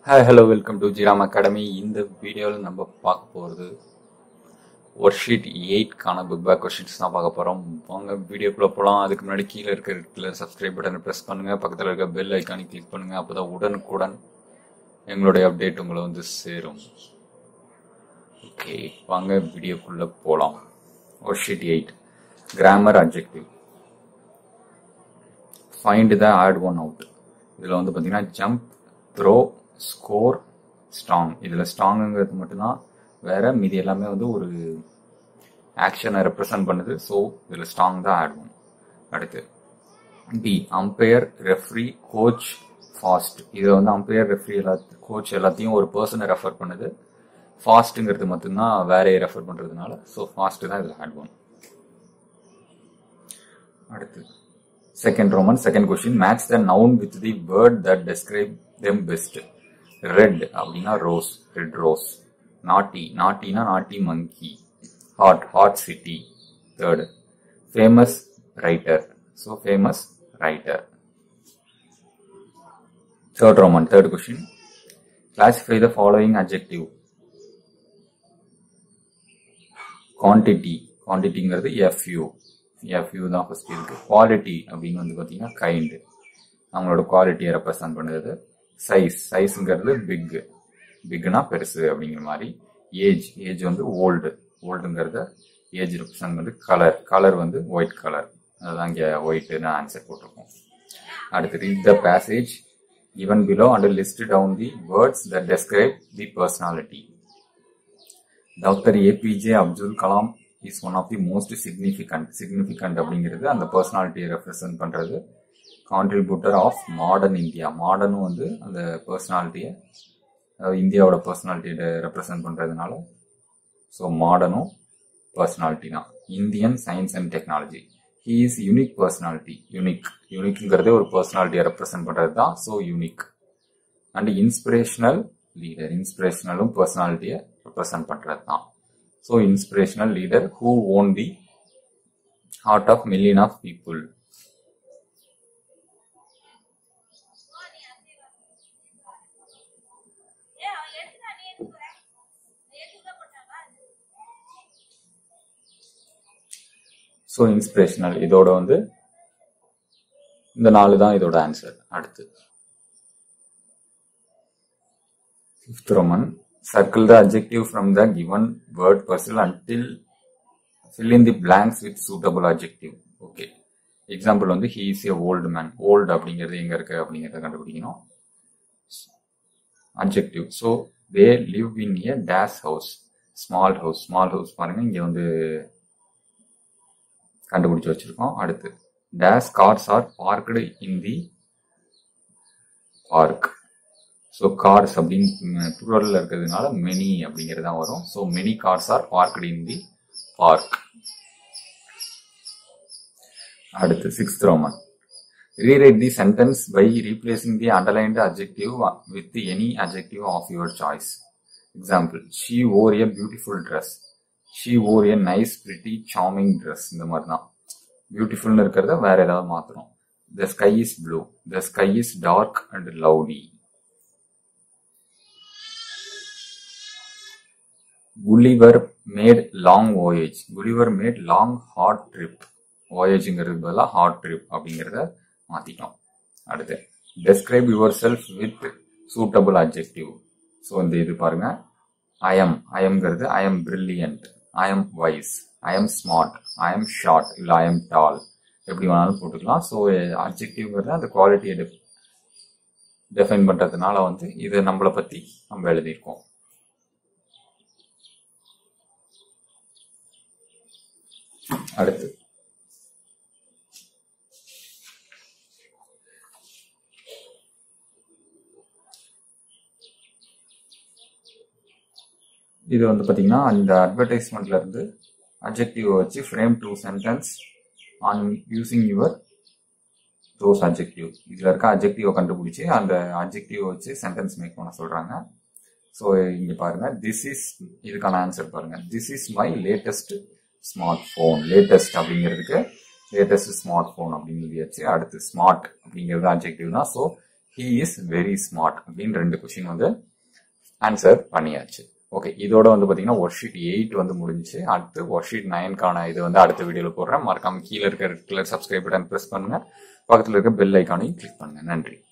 Hi hello welcome to Jiram academy இந்த வீடியோவில் நம்ம பார்க்க போகிறது ஒர்க் ஷீட் எயிட்கான புக் பேக் கொஷின்ஸ் தான் பார்க்க போகிறோம் வாங்க வீடியோக்குள்ளே போகலாம் அதுக்கு முன்னாடி கீழே இருக்கிற இடத்துல சப்ஸ்கிரைப் பட்டனை ப்ரெஸ் பண்ணுங்கள் பக்கத்தில் இருக்க பெல் ஐக்கானை கிளிக் பண்ணுங்கள் அப்போ தான் உடனுக்குடன் எங்களுடைய அப்டேட் உங்களை வந்து சேரும் ஓகே வாங்க வீடியோக்குள்ளே போகலாம் worksheet eight grammar objective find the odd one out இதில் வந்து பார்த்தீங்கன்னா ஜம்ப் த்ரோ ஸ்கோர் ஸ்ட்ராங் இதில் ஸ்ட்ராங்குங்கிறது மட்டும்தான் வேற மீதி எல்லாமே வந்து ஒரு ஆக்ஷனை ரெப்ரசன்ட் பண்ணுது ஸோ இதில் ஸ்ட்ராங் தான் ஆட் பண்ணும் அடுத்து B umpire referee coach fast இதில் வந்து அம்பையர் ரெஃப்ரி எல்லாத்தையும் கோச் எல்லாத்தையும் ஒரு பர்சனை ரெஃபர் பண்ணுது ஃபாஸ்ட்டுங்கிறது மட்டும்தான் வேறையை ரெஃபர் பண்ணுறதுனால ஸோ ஃபாஸ்ட் தான் இதில் ஆட் பண்ணும் அடுத்து second Roman second question match the noun with the word that describe them best red அப்படின்னா ரோஸ் ரெட் ரோஸ் நாட்டி நாட்டினா naughty monkey hot hot city third famous writer so famous writer third Roman third question classify the following objective quantity குவான்டிட்டிங்கிறது few few தான் first இருக்கு quality அப்படின்னு வந்து பார்த்தீங்கன்னா kind நம்மளோட குவாலிட்டியை ரெப்ரசன்ட் பண்ணுறது சைஸ் சைஸுங்கிறது பிக் பிக்னா பெருசு அப்படிங்கிற மாதிரி ஏஜ் ஏஜ் வந்து ஓல்டு ஓல்டுங்கிறத ஏஜ் ரெப்ரசன்ட் வந்து கலர் கலர் வந்து ஒயிட் கலர் அதுதான் இங்கே ஒயிட்டுன்னு ஆன்சர் போட்டிருக்கோம் அடுத்து read the passage given below and list down the words that describe the personality. Dr. APJ Abdul Kalam is one of the most significant significant அப்படிங்கிறது அந்த பர்சனாலிட்டியை ரெப்ரசன்ட் பண்ணுறது கான்ட்ரிபியூட்டர் ஆஃப் மாடர்ன் இந்தியா மாடர்னும் வந்து அந்த பர்சனாலிட்டியை அதாவது இந்தியாவோட பர்சனாலிட்டியை ரெப்ரசன்ட் பண்ணுறதுனால ஸோ மாடர்னும் பர்சனாலிட்டி தான் Indian science and technology he is unique personality unique யூனிக்ங்கிறதே ஒரு பர்சனாலிட்டியை ரெப்ரசன்ட் பண்ணுறது தான் so unique and inspirational leader இன்ஸ்பிரேஷனலும் பர்சனாலிட்டியை ரெப்ரசன்ட் பண்ணுறது தான் so inspirational leader who won the heart of million of people so inspirational இதோட வந்து இந்த நாலு தான் இதோட ஆன்சர் அடுத்து fifth Roman circle the adjective from the given word person until fill in the blanks with suitable adjective okay example வந்து he is a old man old அப்படிங்கிறது எங்க இருக்கு அப்படிங்கிறத கண்டுபிடிக்கணும் adjective so they live in a these house small house small house பாருங்க இங்க வந்து கண்டுபிடிச்சு வச்சிருக்கோம் அடுத்து these cars are parked in the park so cars அப்படின்னு ப்ளூரலில் இருக்கிறதுனால மெனி அப்படிங்கிறது தான் வரும் so many cars are parked in the park அடுத்து sixth Roman rewrite the sentence by replacing the underlined objective with any adjective of your choice example she wore a beautiful dress she wore a nice pretty charming dress இந்த மாதிரி தான் பியூட்டிஃபுல்னு இருக்கிறத வேற ஏதாவது மாற்றணும் the sky is blue the sky is dark and cloudy Gulliver made long voyage Gulliver made long hot trip voyageங்கிறது பதிலாக ஹாட் ட்ரிப் அப்படிங்கிறத மாத்திட்டோம் அடுத்து describe yourself with suitable adjective so இந்த இது பாருங்க ஐஎம் ஐஎம்ங்கிறது I am brilliant I M wise I am smart I am short இல்லை ஐ எம் டால் எப்படி வேணாலும் போட்டுக்கலாம் ஸோ அப்ஜெக்டிவ்ங்கிறது அந்த குவாலிட்டியை டெஃபைன் பண்ணுறதுனால வந்து இது நம்மளை பற்றி நம்ம எழுதியிருக்கோம் அடுத்து இது வந்து பார்த்தீங்கன்னா இந்த அட்வர்டைஸ்மெண்ட்ல இருந்து அப்ஜெக்டிவ் வச்சு frame two sentence on using your those adjective இதில் இருக்க அப்ஜெக்டிவை கண்டுபிடிச்சி அந்த அப்ஜெக்டிவ் வச்சு சென்டென்ஸ் மேக் பண்ண சொல்கிறாங்க ஸோ இங்கே பாருங்க திஸ் இஸ் இதுக்கான ஆன்சர் பாருங்க this is my latest smart phone latest அப்படிங்கிறதுக்கு லேட்டஸ்ட் ஸ்மார்ட் ஃபோன் அப்படின்னு எழுதியாச்சு அடுத்து ஸ்மார்ட் அப்படிங்கிறது அப்ஜெக்டிவ் தான் so he is very smart அப்படின்னு ரெண்டு கொஸ்டின் வந்து ஆன்சர் பண்ணியாச்சு ஓகே இதோட வந்து பாத்தீங்கன்னா ஒர்க் ஷீட் எயிட் வந்து முடிஞ்சுச்சு அடுத்து ஒர்க் ஷீட் நைன்கான இது வந்து அடுத்த வீடியோல போடுறேன் மறக்காம கீழே இருக்க red colour subscribe button press பண்ணுங்க பக்கத்துல இருக்க பெல் ஐக்கானையும் கிளிக் பண்ணுங்க நன்றி